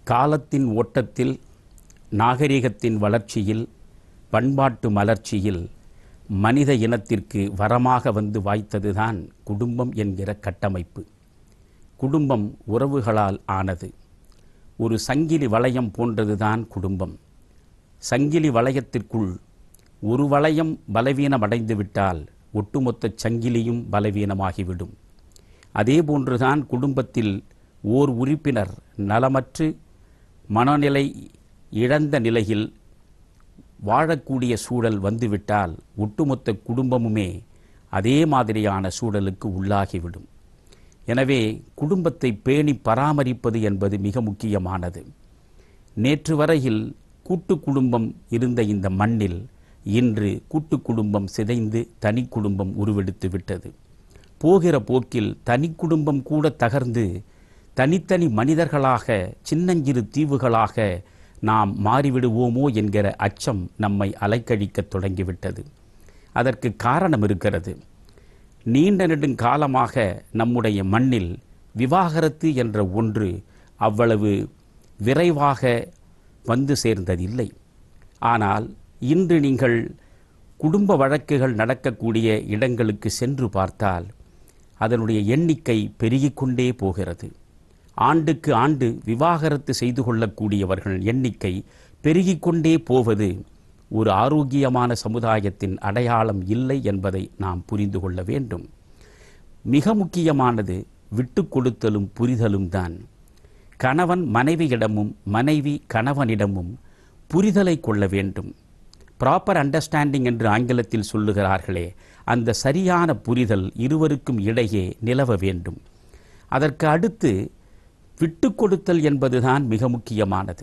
காலத்தின் ஓட்டத்தில் நாகரிகத்தின் வளர்ச்சியில் பண்பாட்டு மலர்ச்சியில் மனித இனத்திற்கு வரமாக வந்து வாய்த்ததுதான் குடும்பம் என்கிற கட்டமைப்பு குடும்பம் உறவுகளால் ஆனது ஒரு சங்கிலி வளையம் போன்றதுதான் குடும்பம் சங்கிலி வளையத்திற்குள் ஒரு வளையம் பலவீனமடைந்து விட்டால் ஒட்டுமொத்த சங்கிலியும் பலவீனமாகிவிடும் அதேபோன்றுதான் குடும்பத்தில் ஓர் உறுப்பினர் நலமற்று மனநிலை இழந்த நிலையில் வாழக்கூடிய சூழல் வந்துவிட்டால் ஒட்டுமொத்த குடும்பமுமே அதே மாதிரியான சூழலுக்கு உள்ளாகிவிடும் எனவே குடும்பத்தை பேணி பராமரிப்பது என்பது மிக முக்கியமானது நேற்று வரையில் கூட்டு குடும்பம் இருந்த இந்த மண்ணில் இன்று கூட்டு குடும்பம் சிதைந்து தனி குடும்பம் உருவெடுத்து விட்டது போகிற போக்கில் தனி குடும்பம் கூட தகர்ந்து தனித்தனி மனிதர்களாக சின்னஞ்சிறு தீவுகளாக நாம் மாறிவிடுவோமோ என்கிற அச்சம் நம்மை அலைக்கழிக்கத் தொடங்கிவிட்டது அதற்கு காரணம் இருக்கிறது நீண்ட நெடுங்காலமாக நம்முடைய மண்ணில் விவாகரத்து என்ற ஒன்று அவ்வளவு விரைவாக வந்து சேர்ந்ததில்லை ஆனால் இன்று நீங்கள் குடும்ப வழக்குகள் நடக்கக்கூடிய இடங்களுக்கு சென்று பார்த்தால் அதனுடைய எண்ணிக்கை பெருகிக்கொண்டே போகிறது ஆண்டுக்கு ஆண்டு விவாகரத்து செய்து கொள்ளக்கூடியவர்கள் எண்ணிக்கை பெருகிக்கொண்டே போவது ஒரு ஆரோக்கியமான சமுதாயத்தின் அடையாளம் இல்லை என்பதை நாம் புரிந்து கொள்ள வேண்டும் மிக முக்கியமானது விட்டு கொடுத்தலும் புரிதலும் தான் கணவன் மனைவியிடமும் மனைவி கணவனிடமும் புரிதலை கொள்ள வேண்டும் ப்ராப்பர் அண்டர்ஸ்டாண்டிங் என்று ஆங்கிலத்தில் சொல்லுகிறார்களே அந்த சரியான புரிதல் இருவருக்கும் இடையே நிலவ வேண்டும் அதற்கு அடுத்து விட்டு கொடுத்தல் என்பதுதான் மிக முக்கியமானது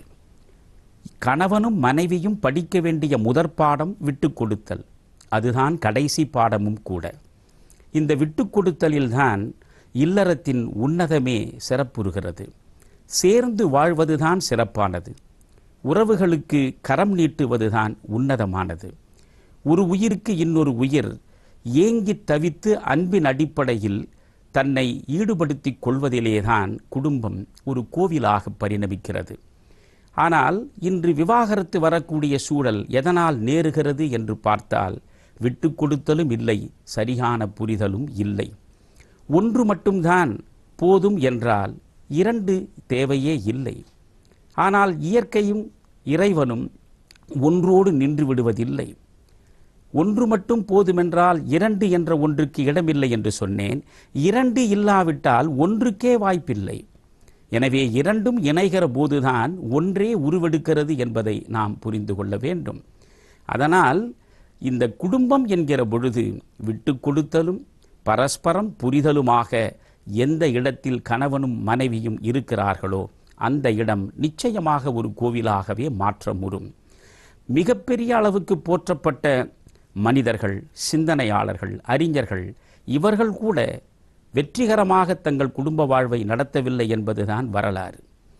கணவனும் மனைவியும் படிக்க வேண்டிய முதற் பாடம் விட்டு கொடுத்தல் அதுதான் கடைசி பாடமும் கூட இந்த விட்டு கொடுத்தலில்தான் இல்லறத்தின் உன்னதமே சிறப்புறுகிறது சேர்ந்து வாழ்வதுதான் சிறப்பானது உறவுகளுக்கு கரம் நீட்டுவதுதான் உன்னதமானது ஒரு உயிருக்கு இன்னொரு உயிர் ஏங்கி தவித்து அன்பின் அடிப்படையில் தன்னை ஈடுபடுத்திக் கொள்வதிலேதான் குடும்பம் ஒரு கோவிலாக பரிணமிக்கிறது ஆனால் இன்று விவாகரத்து வரக்கூடிய சூழல் எதனால் நேருகிறது என்று பார்த்தால் விட்டு கொடுத்தலும் இல்லை சரியான புரிதலும் இல்லை ஒன்று மட்டும்தான் போதும் என்றால் இரண்டு தேவையே இல்லை ஆனால் இயற்கையும் இறைவனும் ஒன்றோடு நின்று விடுவதில்லை ஒன்று மட்டும் போதுமென்றால் இரண்டு என்ற ஒன்றுக்கு இடமில்லை என்று சொன்னேன் இரண்டு இல்லாவிட்டால் ஒன்றுக்கே வாய்ப்பில்லை எனவே இரண்டும் இணைகிற போதுதான் ஒன்றே உருவெடுக்கிறது என்பதை நாம் புரிந்து கொள்ள வேண்டும் அதனால் இந்த குடும்பம் என்கிற பொழுது விட்டு கொடுத்தலும் பரஸ்பரம் புரிதலுமாக எந்த இடத்தில் கணவனும் மனைவியும் இருக்கிறார்களோ அந்த இடம் நிச்சயமாக ஒரு கோவிலாகவே மாற்றமுறும் மிகப்பெரிய அளவுக்கு போற்றப்பட்ட மனிதர்கள் சிந்தனையாளர்கள் அறிஞர்கள் இவர்கள் கூட வெற்றிகரமாக தங்கள் குடும்ப வாழ்வை நடத்தவில்லை என்பதுதான் வரலாறு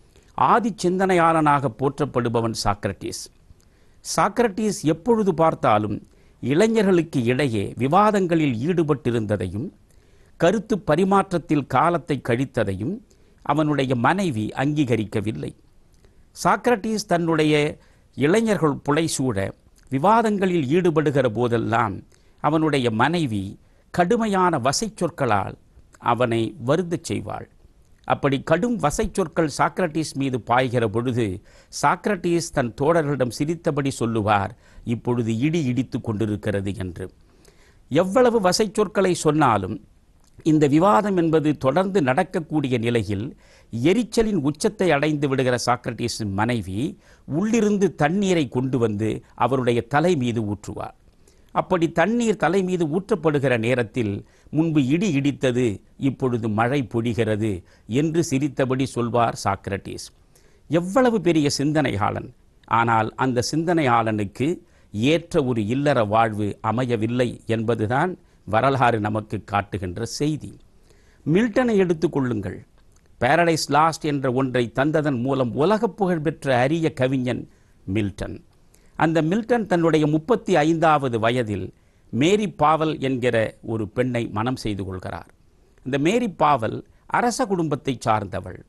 ஆதி சிந்தனையாளனாக போற்றப்படுபவன் சாக்ரட்டிஸ் சாக்ரட்டிஸ் எப்பொழுது பார்த்தாலும் இளைஞர்களுக்கு இடையே விவாதங்களில் ஈடுபட்டிருந்ததையும் கருத்து பரிமாற்றத்தில் காலத்தை கழித்ததையும் அவனுடைய மனைவி அங்கீகரிக்கவில்லை சாக்ரட்டிஸ் தன்னுடைய இளைஞர்கள் புடைசூழ விவாதங்களில் ஈடுபடுகிற போதெல்லாம் அவனுடைய மனைவி கடுமையான வசை சொற்களால் அவனை வருந்தச் செய்வாள் அப்படி கடும் வசை சொற்கள் சாக்ரட்டிஸ் மீது பாய்கிற பொழுது சாக்ரட்டிஸ் தன் தோழர்களிடம் சிரித்தபடி சொல்லுவார் இப்பொழுது இடி இடித்து கொண்டிருக்கிறது என்று எவ்வளவு வசை சொற்களை சொன்னாலும் இந்த விவாதம் என்பது தொடர்ந்து நடக்கக்கூடிய நிலையில் எரிச்சலின் உச்சத்தை அடைந்து விடுகிற சாக்ரட்டிஸின் மனைவி உள்ளிருந்து தண்ணீரை கொண்டு வந்து அவருடைய தலை மீது ஊற்றுவார் அப்படி தண்ணீர் தலை மீது ஊற்றப்படுகிற நேரத்தில் முன்பு இடி இடித்தது இப்பொழுது மழை பொழிகிறது என்று சிரித்தபடி சொல்வார் சாக்ரட்டிஸ் எவ்வளவு பெரிய சிந்தனையாளன் ஆனால் அந்த சிந்தனையாளனுக்கு ஏற்ற ஒரு இல்லற வாழ்வு அமையவில்லை என்பதுதான் வரலாறு நமக்கு காட்டுகின்ற செய்தி மில்டனை எடுத்துக்கொள்ளுங்கள் பாரடைஸ் லாஸ்ட் என்ற ஒன்றை தந்ததன் மூலம் உலகப் புகழ் பெற்ற அரிய கவிஞன் மில்டன் அந்த மில்டன் தன்னுடைய முப்பத்தி ஐந்தாவது வயதில் மேரி பாவல் என்கிற ஒரு பெண்ணை மனம் செய்து கொள்கிறார் இந்த மேரி பாவல் அரச குடும்பத்தைச் சார்ந்தவள்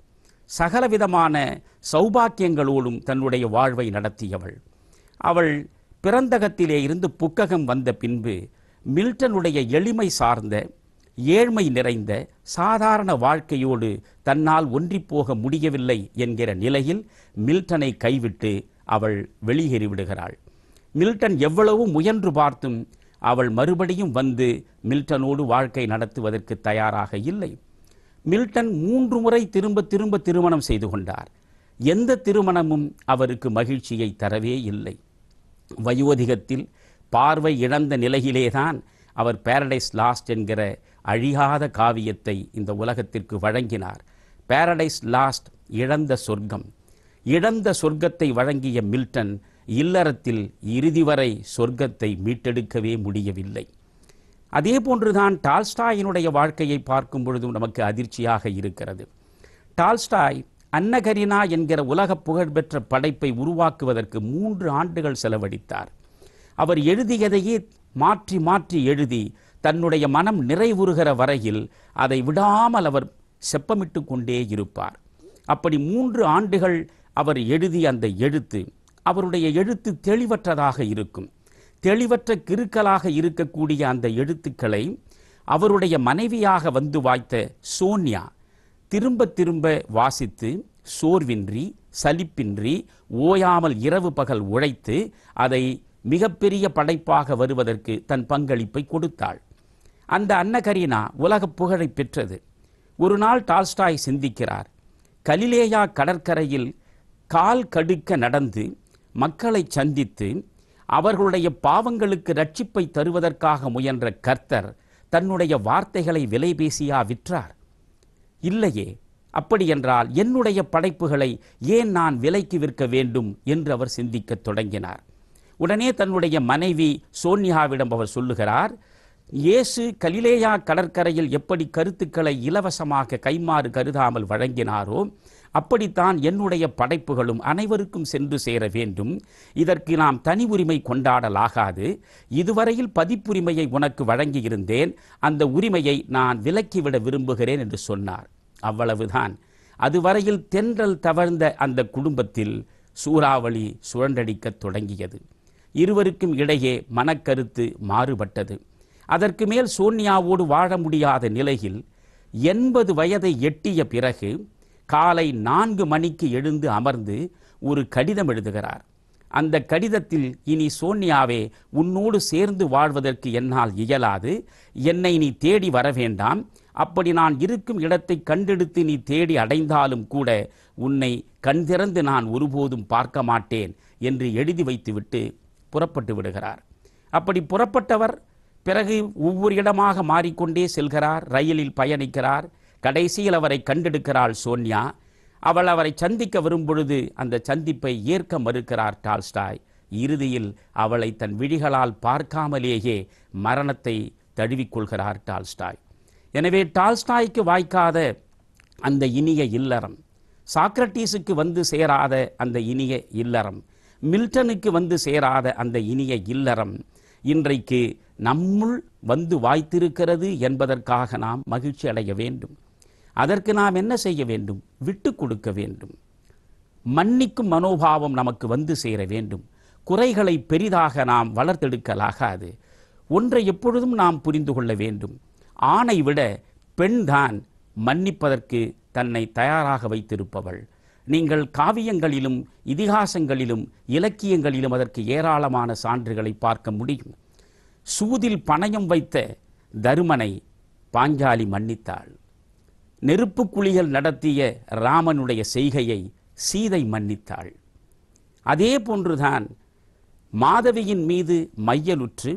சகலவிதமான சௌபாக்கியங்களோடும் தன்னுடைய வாழ்வை நடத்தியவள் அவள் பிறந்தகத்திலே இருந்து புக்ககம் வந்த பின்பு மில்டனுடைய எளிமை சார்ந்த ஏழ்மை நிறைந்த சாதாரண வாழ்க்கையோடு தன்னால் ஒன்றிப்போக முடியவில்லை என்கிற நிலையில் மில்டனை கைவிட்டு அவள் வெளியேறிவிடுகிறாள் மில்டன் எவ்வளவு முயன்று பார்த்தும் அவள் மறுபடியும் வந்து மில்டனோடு வாழ்க்கை நடத்துவதற்கு தயாராக இல்லை மில்டன் மூன்று முறை திரும்ப திரும்ப திருமணம் செய்து கொண்டார் எந்த திருமணமும் அவருக்கு மகிழ்ச்சியை தரவே இல்லை வயோதிகத்தில் பார்வை இழந்த நிலையிலேதான் அவர் பேரடைஸ் லாஸ்ட் என்கிற அழியாத காவியத்தை இந்த உலகத்திற்கு வழங்கினார் பேரடைஸ் லாஸ்ட் இழந்த சொர்க்கம் இழந்த சொர்க்கத்தை வழங்கிய மில்டன் இல்லறத்தில் இறுதி வரை சொர்க்கத்தை மீட்டெடுக்கவே முடியவில்லை அதே போன்றுதான் டால்ஸ்டாயினுடைய வாழ்க்கையை பார்க்கும் பொழுதும் நமக்கு அதிர்ச்சியாக இருக்கிறது டால்ஸ்டாய் அன்னகரினா என்கிற உலக புகழ்பெற்ற படைப்பை உருவாக்குவதற்கு மூன்று ஆண்டுகள் செலவழித்தார் அவர் எழுதியதையே மாற்றி மாற்றி எழுதி தன்னுடைய மனம் நிறைவுறுகிற வரையில் அதை விடாமல் அவர் செப்பமிட்டு கொண்டே இருப்பார் அப்படி மூன்று ஆண்டுகள் அவர் எழுதிய அந்த எழுத்து அவருடைய எழுத்து தெளிவற்றதாக இருக்கும் தெளிவற்ற கிறுக்கலாக இருக்கக்கூடிய அந்த எழுத்துக்களை அவருடைய மனைவியாக வந்து வாய்த்த சோனியா திரும்ப திரும்ப வாசித்து சோர்வின்றி சலிப்பின்றி ஓயாமல் இரவு பகல் உழைத்து அதை மிகப்பெரிய படைப்பாக வருவதற்கு தன் பங்களிப்பை கொடுத்தாள் அந்த அன்னகரீனா உலக புகழை பெற்றது ஒரு நாள் டால்ஸ்டாய் சிந்திக்கிறார் கலிலேயா கடற்கரையில் கால் கடுக்க நடந்து மக்களை சந்தித்து அவர்களுடைய பாவங்களுக்கு ரட்சிப்பை தருவதற்காக முயன்ற கர்த்தர் தன்னுடைய வார்த்தைகளை விலை பேசியா விற்றார் இல்லையே அப்படியென்றால் என்னுடைய படைப்புகளை ஏன் நான் விலைக்கு விற்க வேண்டும் என்று அவர் சிந்திக்கத் தொடங்கினார் உடனே தன்னுடைய மனைவி சோனியாவிடம் அவர் சொல்லுகிறார் இயேசு கலிலேயா கடற்கரையில் எப்படி கருத்துக்களை இலவசமாக கைமாறு கருதாமல் வழங்கினாரோ அப்படித்தான் என்னுடைய படைப்புகளும் அனைவருக்கும் சென்று சேர வேண்டும் இதற்கு நாம் தனி உரிமை கொண்டாடலாகாது இதுவரையில் பதிப்புரிமையை உனக்கு வழங்கியிருந்தேன் அந்த உரிமையை நான் விலக்கிவிட விரும்புகிறேன் என்று சொன்னார் அவ்வளவுதான் அதுவரையில் தென்றல் தவழ்ந்த அந்த குடும்பத்தில் சூறாவளி சுழன்றடிக்கத் தொடங்கியது இருவருக்கும் இடையே மனக்கருத்து மாறுபட்டது அதற்கு மேல் சோனியாவோடு வாழ முடியாத நிலையில் எண்பது வயதை எட்டிய பிறகு காலை நான்கு மணிக்கு எழுந்து அமர்ந்து ஒரு கடிதம் எழுதுகிறார் அந்த கடிதத்தில் இனி சோனியாவே உன்னோடு சேர்ந்து வாழ்வதற்கு என்னால் இயலாது என்னை நீ தேடி வர வேண்டாம் அப்படி நான் இருக்கும் இடத்தை கண்டெடுத்து நீ தேடி அடைந்தாலும் கூட உன்னை கண் திறந்து நான் ஒருபோதும் பார்க்க மாட்டேன் என்று எழுதி வைத்துவிட்டு புறப்பட்டு விடுகிறார் அப்படி புறப்பட்டவர் பிறகு ஒவ்வொரு இடமாக மாறிக்கொண்டே செல்கிறார் ரயிலில் பயணிக்கிறார் கடைசியில் அவரை கண்டெடுக்கிறாள் சோன்யா அவள் அவரை சந்திக்க வரும்பொழுது அந்த சந்திப்பை ஏற்க மறுக்கிறார் டால்ஸ்டாய் இறுதியில் அவளை தன் விழிகளால் பார்க்காமலேயே மரணத்தை தழுவிக்கொள்கிறார் டால்ஸ்டாய் எனவே டால்ஸ்டாய்க்கு வாய்க்காத அந்த இனிய இல்லறம் சாக்ரட்டீஸுக்கு வந்து சேராத அந்த இனிய இல்லறம் மில்டனுக்கு வந்து சேராத அந்த இனிய இல்லறம் இன்றைக்கு நம்முள் வந்து வாய்த்திருக்கிறது என்பதற்காக நாம் மகிழ்ச்சி அடைய வேண்டும் அதற்கு நாம் என்ன செய்ய வேண்டும் விட்டு கொடுக்க வேண்டும் மன்னிக்கும் மனோபாவம் நமக்கு வந்து சேர வேண்டும் குறைகளை பெரிதாக நாம் வளர்த்தெடுக்கலாகாது ஒன்றை எப்பொழுதும் நாம் புரிந்து கொள்ள வேண்டும் ஆணை விட பெண்தான் மன்னிப்பதற்கு தன்னை தயாராக வைத்திருப்பவள் நீங்கள் காவியங்களிலும் இதிகாசங்களிலும் இலக்கியங்களிலும் அதற்கு ஏராளமான சான்றுகளை பார்க்க முடியும் சூதில் பணயம் வைத்த தருமனை பாஞ்சாலி மன்னித்தாள் நெருப்பு குழிகள் நடத்திய ராமனுடைய செய்கையை சீதை மன்னித்தாள் அதே போன்றுதான் மாதவியின் மீது மையலுற்று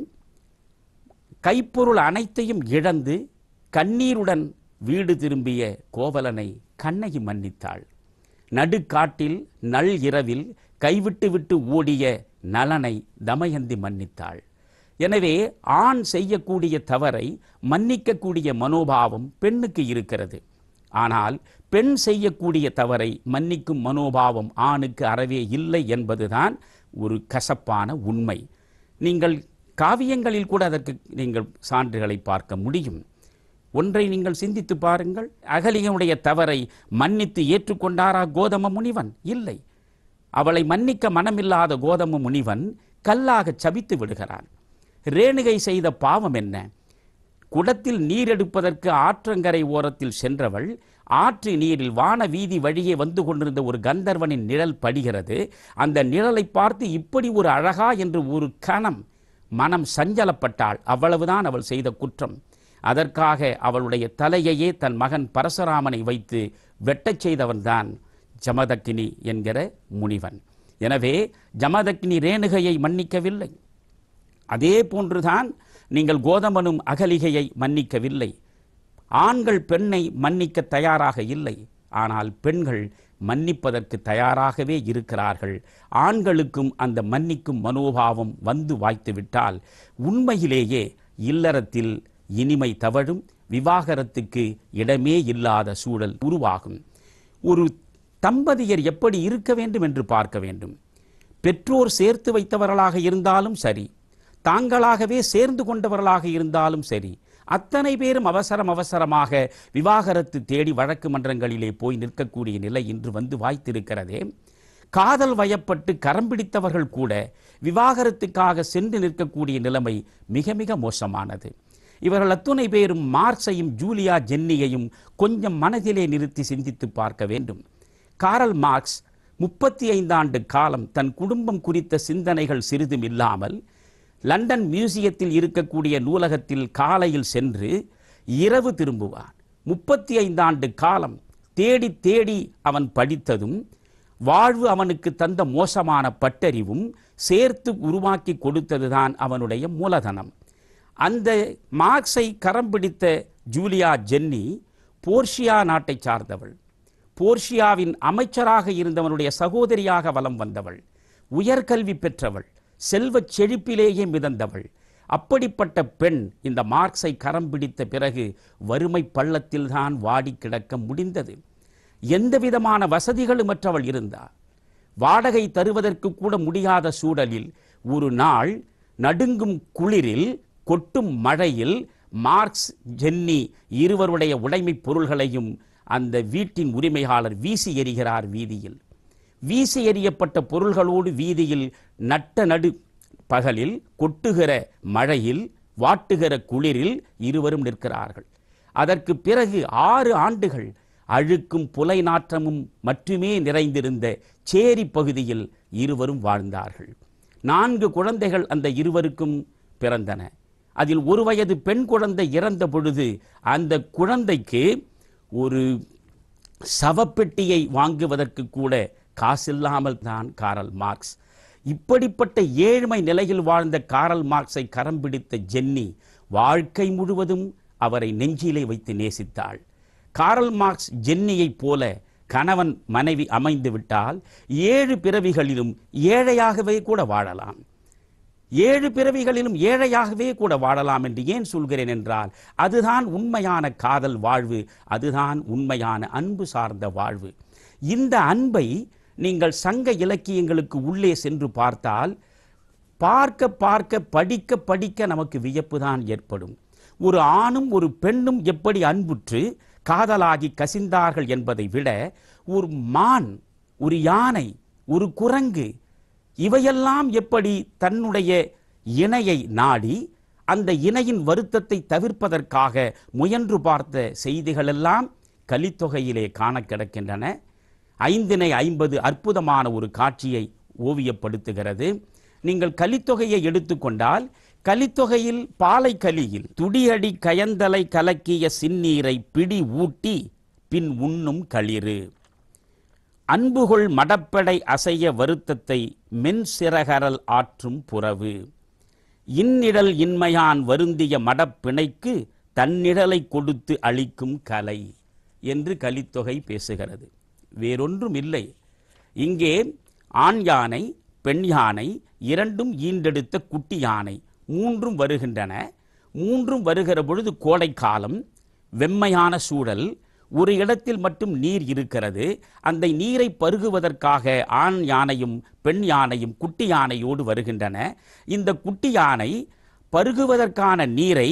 கைப்பொருள் அனைத்தையும் இழந்து கண்ணீருடன் வீடு திரும்பிய கோவலனை கண்ணகி மன்னித்தாள் நடுக்காட்டில் நள் இரவில் கைவிட்டு விட்டு ஓடிய நலனை தமயந்தி மன்னித்தாள் எனவே ஆண் செய்யக்கூடிய தவறை மன்னிக்கக்கூடிய மனோபாவம் பெண்ணுக்கு இருக்கிறது ஆனால் பெண் செய்யக்கூடிய தவறை மன்னிக்கும் மனோபாவம் ஆணுக்கு அறவே இல்லை என்பதுதான் ஒரு கசப்பான உண்மை நீங்கள் காவியங்களில் கூட அதற்கு நீங்கள் சான்றுகளை பார்க்க முடியும் ஒன்றை நீங்கள் சிந்தித்து பாருங்கள் அகலிகனுடைய தவறை மன்னித்து ஏற்றுக்கொண்டாரா கோதம முனிவன் இல்லை அவளை மன்னிக்க மனமில்லாத கோதம முனிவன் கல்லாக சபித்து விடுகிறான் ரேணுகை செய்த பாவம் என்ன குடத்தில் நீர் எடுப்பதற்கு ஆற்றங்கரை ஓரத்தில் சென்றவள் ஆற்று நீரில் வான வீதி வழியே வந்து கொண்டிருந்த ஒரு கந்தர்வனின் நிழல் படுகிறது அந்த நிழலை பார்த்து இப்படி ஒரு அழகா என்று ஒரு கணம் மனம் சஞ்சலப்பட்டாள் அவ்வளவுதான் அவள் செய்த குற்றம் அதற்காக அவளுடைய தலையையே தன் மகன் பரசுராமனை வைத்து வெட்டச் செய்தவன்தான் ஜமதக்கினி என்கிற முனிவன் எனவே ஜமதக்கினி ரேணுகையை மன்னிக்கவில்லை அதே போன்றுதான் நீங்கள் கோதமனும் அகலிகையை மன்னிக்கவில்லை ஆண்கள் பெண்ணை மன்னிக்க தயாராக இல்லை ஆனால் பெண்கள் மன்னிப்பதற்கு தயாராகவே இருக்கிறார்கள் ஆண்களுக்கும் அந்த மன்னிக்கும் மனோபாவம் வந்து வாய்த்து விட்டால் உண்மையிலேயே இல்லறத்தில் இனிமை தவழும் விவாகரத்துக்கு இடமே இல்லாத சூழல் உருவாகும் ஒரு தம்பதியர் எப்படி இருக்க வேண்டும் என்று பார்க்க வேண்டும் பெற்றோர் சேர்த்து வைத்தவர்களாக இருந்தாலும் சரி தாங்களாகவே சேர்ந்து கொண்டவர்களாக இருந்தாலும் சரி அத்தனை பேரும் அவசரம் அவசரமாக விவாகரத்து தேடி வழக்கு மன்றங்களிலே போய் நிற்கக்கூடிய நிலை இன்று வந்து வாய்த்திருக்கிறதே காதல் வயப்பட்டு கரம் பிடித்தவர்கள் கூட விவாகரத்துக்காக சென்று நிற்கக்கூடிய நிலைமை மிக மிக மோசமானது இவர்கள் அத்துணை பேரும் மார்க்ஸையும் ஜூலியா ஜென்னியையும் கொஞ்சம் மனதிலே நிறுத்தி சிந்தித்து பார்க்க வேண்டும் காரல் மார்க்ஸ் முப்பத்தி ஐந்தாண்டு காலம் தன் குடும்பம் குறித்த சிந்தனைகள் சிறிதும் இல்லாமல் லண்டன் மியூசியத்தில் இருக்கக்கூடிய நூலகத்தில் காலையில் சென்று இரவு திரும்புவான் முப்பத்தி ஐந்தாண்டு காலம் தேடி தேடி அவன் படித்ததும் வாழ்வு அவனுக்கு தந்த மோசமான பட்டறிவும் சேர்த்து உருவாக்கி கொடுத்ததுதான் அவனுடைய மூலதனம் அந்த மார்க்ஸை கரம் பிடித்த ஜூலியா ஜென்னி போர்ஷியா நாட்டை சார்ந்தவள் போர்ஷியாவின் அமைச்சராக இருந்தவனுடைய சகோதரியாக வலம் வந்தவள் உயர்கல்வி பெற்றவள் செல்வச் செழிப்பிலேயே மிதந்தவள் அப்படிப்பட்ட பெண் இந்த மார்க்ஸை கரம் பிடித்த பிறகு வறுமை பள்ளத்தில்தான் வாடி கிடக்க முடிந்தது எந்த விதமான வசதிகளுமற்றவள் இருந்தார் வாடகை தருவதற்கு கூட முடியாத சூழலில் ஒரு நாள் நடுங்கும் குளிரில் கொட்டும் மழையில் மார்க்ஸ் ஜென்னி இருவருடைய உடைமைப் பொருள்களையும் அந்த வீட்டின் உரிமையாளர் வீசி எறிகிறார் வீதியில் வீசி எறியப்பட்ட பொருள்களோடு வீதியில் நட்ட நடு பகலில் கொட்டுகிற மழையில் வாட்டுகிற குளிரில் இருவரும் நிற்கிறார்கள் அதற்கு பிறகு ஆறு ஆண்டுகள் அழுக்கும் புலை நாற்றமும் மட்டுமே நிறைந்திருந்த சேரி பகுதியில் இருவரும் வாழ்ந்தார்கள் நான்கு குழந்தைகள் அந்த இருவருக்கும் பிறந்தன அதில் ஒரு வயது பெண் குழந்தை இறந்த பொழுது அந்த குழந்தைக்கு ஒரு சவப்பெட்டியை வாங்குவதற்கு கூட காசில்லாமல் தான் காரல் மார்க்ஸ் இப்படிப்பட்ட ஏழ்மை நிலையில் வாழ்ந்த காரல் மார்க்ஸை கரம் பிடித்த ஜென்னி வாழ்க்கை முழுவதும் அவரை நெஞ்சிலே வைத்து நேசித்தாள் காரல் மார்க்ஸ் ஜென்னியைப் போல கணவன் மனைவி அமைந்து விட்டால் ஏழு பிறவிகளிலும் ஏழையாகவே கூட வாழலாம் ஏழு பிறவிகளிலும் ஏழையாகவே கூட வாழலாம் என்று ஏன் சொல்கிறேன் என்றால் அதுதான் உண்மையான காதல் வாழ்வு அதுதான் உண்மையான அன்பு சார்ந்த வாழ்வு இந்த அன்பை நீங்கள் சங்க இலக்கியங்களுக்கு உள்ளே சென்று பார்த்தால் பார்க்க பார்க்க படிக்க படிக்க நமக்கு வியப்பு தான் ஏற்படும் ஒரு ஆணும் ஒரு பெண்ணும் எப்படி அன்புற்று காதலாகி கசிந்தார்கள் என்பதை விட ஒரு மான் ஒரு யானை ஒரு குரங்கு இவையெல்லாம் எப்படி தன்னுடைய இணையை நாடி அந்த இணையின் வருத்தத்தை தவிர்ப்பதற்காக முயன்று பார்த்த செய்திகளெல்லாம் கலித்தொகையிலே காண கிடக்கின்றன ஐந்தினை ஐம்பது அற்புதமான ஒரு காட்சியை ஓவியப்படுத்துகிறது நீங்கள் கலித்தொகையை எடுத்துக்கொண்டால் கலித்தொகையில் பாலை கலியில் துடியடி கயந்தலை கலக்கிய சின்னீரை பிடி ஊட்டி பின் உண்ணும் களிறு அன்புகொள் மடப்படை அசைய வருத்தத்தை மென் சிறகரல் ஆற்றும் புறவு இந்நிழல் இன்மையான் வருந்திய மடப்பிணைக்கு தன்னிழலை கொடுத்து அளிக்கும் கலை என்று கலித்தொகை பேசுகிறது வேறொன்றும் இல்லை இங்கே ஆண் யானை பெண் யானை இரண்டும் ஈண்டெடுத்த குட்டி யானை மூன்றும் வருகின்றன மூன்றும் வருகிற பொழுது கோடைக்காலம் வெம்மையான சூழல் ஒரு இடத்தில் மட்டும் நீர் இருக்கிறது அந்த நீரை பருகுவதற்காக ஆண் யானையும் பெண் யானையும் குட்டி யானையோடு வருகின்றன இந்த குட்டி யானை பருகுவதற்கான நீரை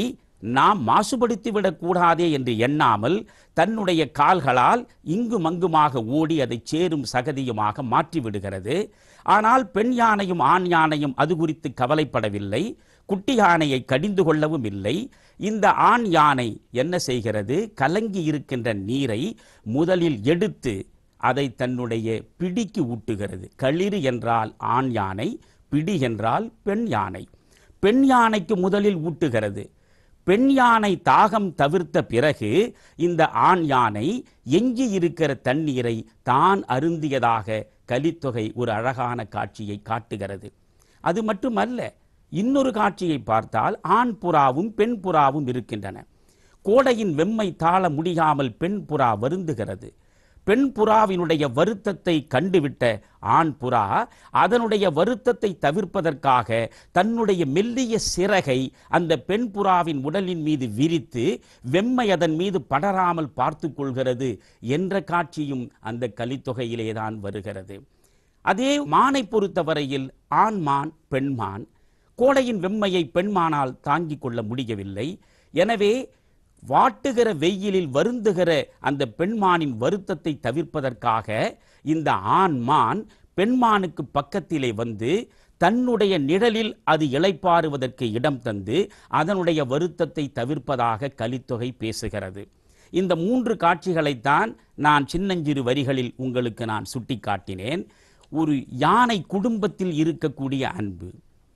நாம் மாசுபடுத்தி விடக்கூடாதே என்று எண்ணாமல் தன்னுடைய கால்களால் இங்கும் அங்குமாக ஓடி அதை சேரும் சகதியுமாக மாற்றி விடுகிறது ஆனால் பெண் யானையும் ஆண் யானையும் அது குறித்து கவலைப்படவில்லை குட்டி யானையை கடிந்து கொள்ளவும் இல்லை இந்த ஆண் யானை என்ன செய்கிறது கலங்கி இருக்கின்ற நீரை முதலில் எடுத்து அதை தன்னுடைய பிடிக்கு ஊட்டுகிறது களிறு என்றால் ஆண் யானை பிடி என்றால் பெண் யானை பெண் யானைக்கு முதலில் ஊட்டுகிறது பெண் யானை தாகம் தவிர்த்த பிறகு இந்த ஆண் யானை எஞ்சி இருக்கிற தண்ணீரை தான் அருந்தியதாக கலித்தொகை ஒரு அழகான காட்சியை காட்டுகிறது அது மட்டுமல்ல இன்னொரு காட்சியை பார்த்தால் ஆண் புறாவும் பெண் புறாவும் இருக்கின்றன கோடையின் வெம்மை தாழ முடியாமல் பெண் புறா வருந்துகிறது பெண் புறாவினுடைய வருத்தத்தை கண்டுவிட்ட ஆண் புறா அதனுடைய வருத்தத்தை தவிர்ப்பதற்காக தன்னுடைய மெல்லிய சிறகை அந்த பெண் புறாவின் உடலின் மீது விரித்து வெம்மை அதன் மீது படராமல் பார்த்து கொள்கிறது என்ற காட்சியும் அந்த கலித்தொகையிலே தான் வருகிறது அதே மானை பொறுத்தவரையில் ஆண் மான் பெண்மான் கோடையின் வெம்மையை பெண்மானால் தாங்கிக் கொள்ள முடியவில்லை எனவே வாட்டுகிற வெயிலில் வருந்துகிற அந்த பெண்மானின் வருத்தத்தை தவிர்ப்பதற்காக இந்த ஆண் மான் பெண்மானுக்கு பக்கத்திலே வந்து தன்னுடைய நிழலில் அது இளைப்பாறுவதற்கு இடம் தந்து அதனுடைய வருத்தத்தை தவிர்ப்பதாக கலித்தொகை பேசுகிறது இந்த மூன்று காட்சிகளைத்தான் நான் சின்னஞ்சிறு வரிகளில் உங்களுக்கு நான் சுட்டிக்காட்டினேன் ஒரு யானை குடும்பத்தில் இருக்கக்கூடிய அன்பு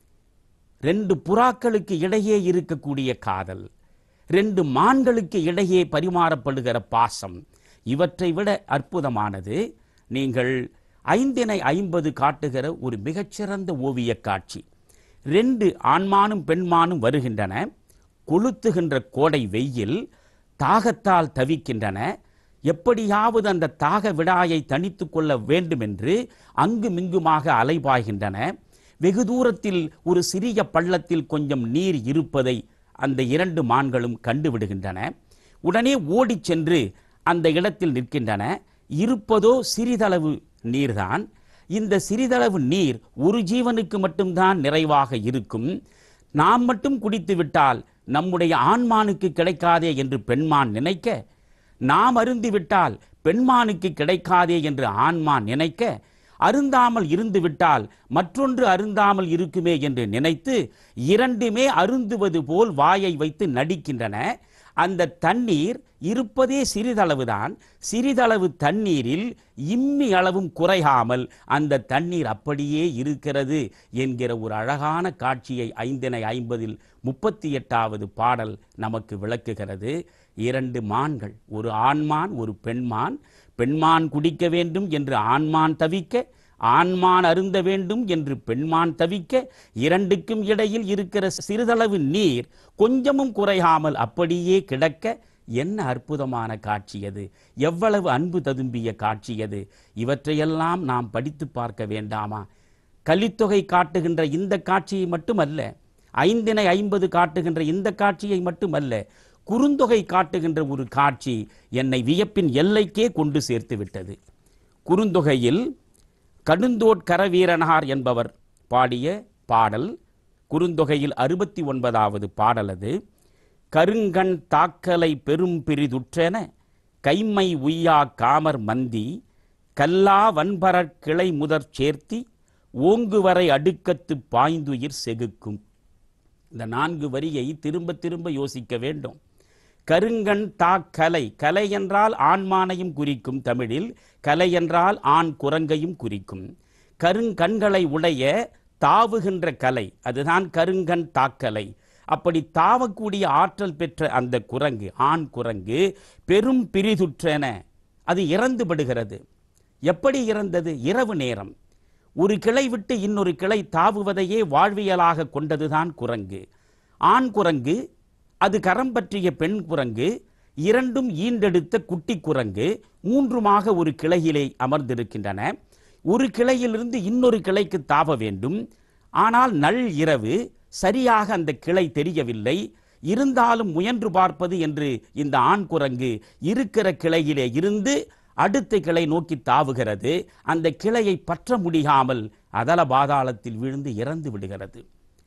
ரெண்டு புறாக்களுக்கு இடையே இருக்கக்கூடிய காதல் ரெண்டு மான்களுக்கு இடையே பரிமாறப்படுகிற பாசம் இவற்றை விட அற்புதமானது நீங்கள் ஐந்தினை ஐம்பது காட்டுகிற ஒரு மிகச்சிறந்த ஓவியக் காட்சி ரெண்டு ஆண்மானும் பெண்மானும் வருகின்றன கொளுத்துகின்ற கோடை வெயில் தாகத்தால் தவிக்கின்றன எப்படியாவது அந்த தாக விடாயை தணித்து கொள்ள வேண்டுமென்று அங்குமிங்குமாக அலைபாய்கின்றன வெகு தூரத்தில் ஒரு சிறிய பள்ளத்தில் கொஞ்சம் நீர் இருப்பதை அந்த இரண்டு மான்களும் கண்டுவிடுகின்றன உடனே ஓடிச் சென்று அந்த இடத்தில் நிற்கின்றன இருப்பதோ சிறிதளவு நீர்தான் இந்த சிறிதளவு நீர் ஒரு ஜீவனுக்கு மட்டும்தான் நிறைவாக இருக்கும் நாம் மட்டும் குடித்து விட்டால் நம்முடைய ஆண்மானுக்கு கிடைக்காதே என்று பெண்மான் நினைக்க நாம் அருந்திவிட்டால் பெண்மானுக்கு கிடைக்காதே என்று ஆண்மான் நினைக்க அருந்தாமல் இருந்து விட்டால் மற்றொன்று அருந்தாமல் இருக்குமே என்று நினைத்து இரண்டுமே அருந்துவது போல் வாயை வைத்து நடிக்கின்றன அந்த தண்ணீர் இருப்பதே சிறிதளவுதான் சிறிதளவு தண்ணீரில் இம்மி அளவும் குறையாமல் அந்த தண்ணீர் அப்படியே இருக்கிறது என்கிற ஒரு அழகான காட்சியை ஐந்தினை ஐம்பதில் முப்பத்தி எட்டாவது பாடல் நமக்கு விளக்குகிறது இரண்டு மான்கள் ஒரு ஆண்மான் ஒரு பெண்மான் பெண்மான் குடிக்க வேண்டும் என்று ஆண்மான் தவிக்க ஆண்மான் அருந்த வேண்டும் என்று பெண்மான் தவிக்க இரண்டுக்கும் இடையில் இருக்கிற சிறிதளவு நீர் கொஞ்சமும் குறையாமல் அப்படியே கிடக்க என்ன அற்புதமான காட்சி அது எவ்வளவு அன்பு ததும்பிய காட்சி அது இவற்றையெல்லாம் நாம் படித்து பார்க்க வேண்டாமா கலித்தொகை காட்டுகின்ற இந்த காட்சியை மட்டுமல்ல ஐந்தினை ஐம்பது காட்டுகின்ற இந்த காட்சியை மட்டுமல்ல குறுந்தொகை காட்டுகின்ற ஒரு காட்சி என்னை வியப்பின் எல்லைக்கே கொண்டு சேர்த்து விட்டது குறுந்தொகையில் கடுந்தோட் கரவீரனார் என்பவர் பாடிய பாடல் குறுந்தொகையில் அறுபத்தி ஒன்பதாவது பாடல் அது கருங்கண் தாக்கலை பெரும் பிரிதுற்றென கைம்மை உய்யா காமர் மந்தி கல்லா வன்பரற் கிளை முதற் சேர்த்தி ஓங்குவரை அடுக்கத்து பாய்ந்துயிர் செகுக்கும் இந்த நான்கு வரியை திரும்ப திரும்ப யோசிக்க வேண்டும் கருங்கண் தா கலை கலை என்றால் ஆண்மானையும் குறிக்கும் தமிழில் கலை என்றால் ஆண் குரங்கையும் குறிக்கும் கருங்கண்களை உடைய தாவுகின்ற கலை அதுதான் கருங்கண் தாக்கலை அப்படி தாவக்கூடிய ஆற்றல் பெற்ற அந்த குரங்கு ஆண் குரங்கு பெரும் பிரிதுற்றென அது இறந்து படுகிறது எப்படி இறந்தது இரவு நேரம் ஒரு கிளை விட்டு இன்னொரு கிளை தாவுவதையே வாழ்வியலாக கொண்டதுதான் குரங்கு ஆண் குரங்கு அது கரம் பற்றிய பெண் குரங்கு இரண்டும் ஈண்டெடுத்த குட்டி குரங்கு மூன்றுமாக ஒரு கிளையிலே அமர்ந்திருக்கின்றன ஒரு கிளையிலிருந்து இன்னொரு கிளைக்கு தாவ வேண்டும் ஆனால் நள் இரவு சரியாக அந்த கிளை தெரியவில்லை இருந்தாலும் முயன்று பார்ப்பது என்று இந்த ஆண் குரங்கு இருக்கிற கிளையிலே இருந்து அடுத்த கிளை நோக்கி தாவுகிறது அந்த கிளையை பற்ற முடியாமல் அதல பாதாளத்தில் விழுந்து இறந்து விடுகிறது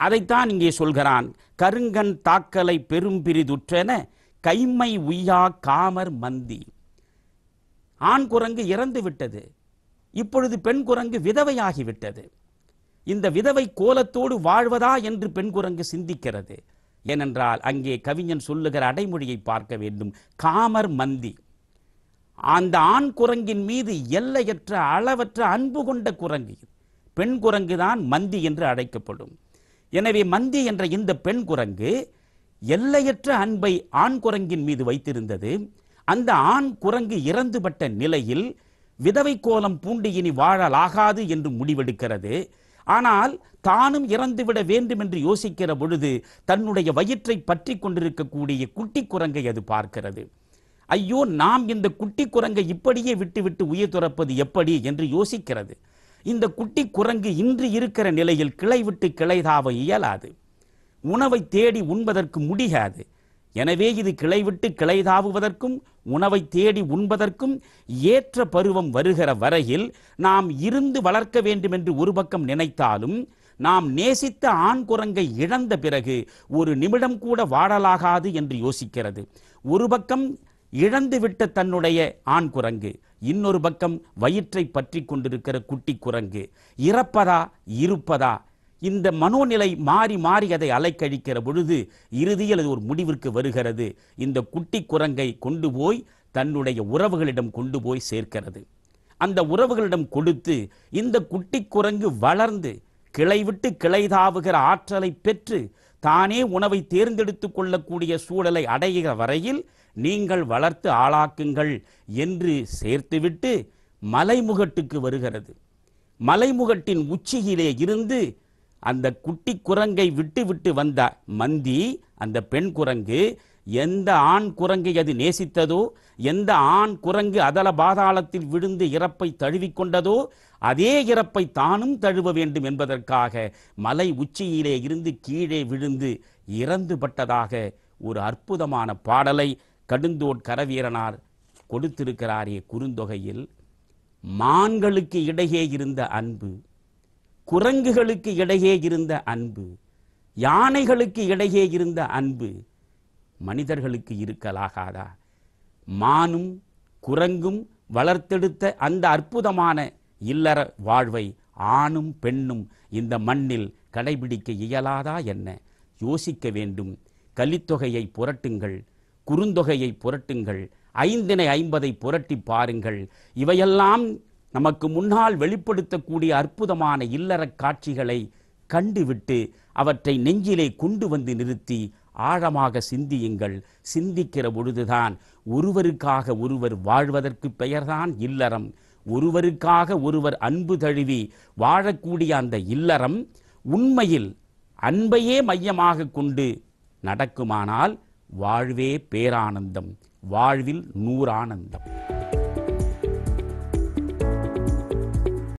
அதைத்தான் இங்கே சொல்கிறான் கருங்கன் தாக்கலை பெரும்பிரிதுற்றென கைமை உய்யா காமர் மந்தி ஆண் குரங்கு இறந்து விட்டது இப்பொழுது பெண் குரங்கு விதவையாகிவிட்டது இந்த விதவை கோலத்தோடு வாழ்வதா என்று பெண் குரங்கு சிந்திக்கிறது ஏனென்றால் அங்கே கவிஞன் சொல்லுகிற அடைமொழியை பார்க்க வேண்டும் காமர் மந்தி அந்த ஆண் குரங்கின் மீது எல்லையற்ற அளவற்ற அன்பு கொண்ட குரங்கு இது. பெண் குரங்கு தான் மந்தி என்று அழைக்கப்படும் எனவே மந்தி என்ற இந்த பெண் குரங்கு எல்லையற்ற அன்பை ஆண் குரங்கின் மீது வைத்திருந்தது அந்த ஆண் குரங்கு இறந்துபட்ட நிலையில் விதவை கோலம் பூண்டு இனி வாழலாகாது என்று முடிவெடுக்கிறது ஆனால் தானும் இறந்துவிட வேண்டும் என்று யோசிக்கிற பொழுது தன்னுடைய வயிற்றை பற்றி கொண்டிருக்கக்கூடிய குட்டி குரங்கை அது பார்க்கிறது ஐயோ நாம் இந்த குட்டி குரங்கை இப்படியே விட்டுவிட்டு உயிர் துறப்பது எப்படி என்று யோசிக்கிறது இந்த குட்டி குரங்கு இன்று இருக்கிற நிலையில் கிளை விட்டு கிளை தாவ இயலாது உணவை தேடி உண்பதற்கு முடியாது எனவே இது கிளை விட்டு கிளை தாவுவதற்கும் உணவை தேடி உண்பதற்கும் ஏற்ற பருவம் வருகிற வரையில் நாம் இருந்து வளர்க்க வேண்டும் என்று ஒரு பக்கம் நினைத்தாலும் நாம் நேசித்த ஆண் குரங்கை இழந்த பிறகு ஒரு நிமிடம் கூட வாழலாகாது என்று யோசிக்கிறது ஒரு பக்கம் இழந்துவிட்ட தன்னுடைய ஆண் குரங்கு இன்னொரு பக்கம் வயிற்றை பற்றி கொண்டிருக்கிற குட்டி குரங்கு இறப்பதா இருப்பதா இந்த மனோநிலை மாறி மாறி அதை அலைக்கழிக்கிற பொழுது இறுதியில் அது ஒரு முடிவிற்கு வருகிறது இந்த குட்டி குரங்கை கொண்டு போய் தன்னுடைய உறவுகளிடம் கொண்டு போய் சேர்க்கிறது அந்த உறவுகளிடம் கொடுத்து இந்த குட்டி குரங்கு வளர்ந்து கிளை விட்டு கிளை தாவுகிற ஆற்றலை பெற்று தானே உணவை தேர்ந்தெடுத்து கொள்ளக்கூடிய சூழலை அடைகிற வரையில் நீங்கள் வளர்த்து ஆளாக்குங்கள் என்று சேர்த்துவிட்டு மலைமுகட்டுக்கு வருகிறது மலைமுகட்டின் உச்சியிலே இருந்து அந்த குட்டி குரங்கை விட்டு விட்டு வந்த மந்தி அந்த பெண் குரங்கு எந்த ஆண் குரங்கை அது நேசித்ததோ எந்த ஆண் குரங்கு அதல பாதாளத்தில் விழுந்து இறப்பை தழுவிக்கொண்டதோ அதே இறப்பை தானும் தழுவ வேண்டும் என்பதற்காக மலை உச்சியிலே இருந்து கீழே விழுந்து இறந்துபட்டதாக ஒரு அற்புதமான பாடலை கடுந்தோட் கரவீரனார் கொடுத்திருக்கிறாரே குறுந்தொகையில் மான்களுக்கு இடையே இருந்த அன்பு குரங்குகளுக்கு இடையே இருந்த அன்பு யானைகளுக்கு இடையே இருந்த அன்பு மனிதர்களுக்கு இருக்கலாகாதா மானும் குரங்கும் வளர்த்தெடுத்த அந்த அற்புதமான இல்லற வாழ்வை ஆணும் பெண்ணும் இந்த மண்ணில் கடைபிடிக்க இயலாதா என்ன யோசிக்க வேண்டும் கலித்தொகையை புரட்டுங்கள் குறுந்தொகையை புரட்டுங்கள் ஐந்தினை ஐம்பதை புரட்டி பாருங்கள் இவையெல்லாம் நமக்கு முன்னால் வெளிப்படுத்தக்கூடிய அற்புதமான இல்லறக் காட்சிகளை கண்டுவிட்டு அவற்றை நெஞ்சிலே கொண்டு வந்து நிறுத்தி ஆழமாக சிந்தியுங்கள் சிந்திக்கிற பொழுதுதான் ஒருவருக்காக ஒருவர் வாழ்வதற்கு பெயர்தான் இல்லறம் ஒருவருக்காக ஒருவர் அன்பு தழுவி வாழக்கூடிய அந்த இல்லறம் உண்மையில் அன்பையே மையமாக கொண்டு நடக்குமானால் வாழ்வே பேரானந்தம் வாழ்வில் நூறானந்தம்